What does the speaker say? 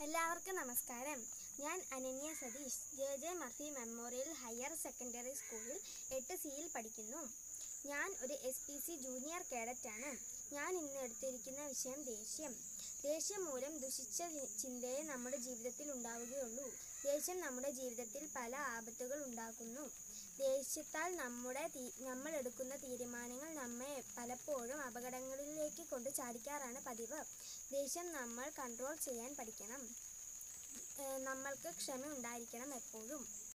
എല്ലാവർക്കും നമസ്കാരം ഞാൻ Ananya Satheesh J J Murphy memorial higher secondary സ്കൂളിൽ എട്ട് സിയിൽ പഠിക്കുന്നു ഞാൻ ഒരു എസ് പി സി ജൂനിയർ കേഡറ്റാണ് ഞാൻ ഇന്ന് എടുത്തിരിക്കുന്ന വിഷയം ദേഷ്യം ദേഷ്യം മൂലം ദുഷിച്ച ചി- ചിന്തയെ നമ്മുടെ ജീവിതത്തിൽ ഉണ്ടാവുകയുള്ളൂ ദേഷ്യം നമ്മുടെ ജീവിതത്തിൽ പല ആപത്തുകൾ ഉണ്ടാക്കുന്നു ദേഷ്യത്താൽ നമ്മുടെ തീ- നമ്മൾ എടുക്കുന്ന തീരുമാനങ്ങൾ നമ്മെ പലപ്പോഴും അപകടങ്ങളിലേക്ക് കൊണ്ട് ചാടിക്കാറാണ് പതിവ് ദേഷ്യം നമ്മൾ കൺട്രോൾ ചെയ്യാൻ പഠിക്കണം ഏഹ് നമ്മൾക്ക് ക്ഷമ ഉണ്ടായിരിക്കണം എപ്പോഴും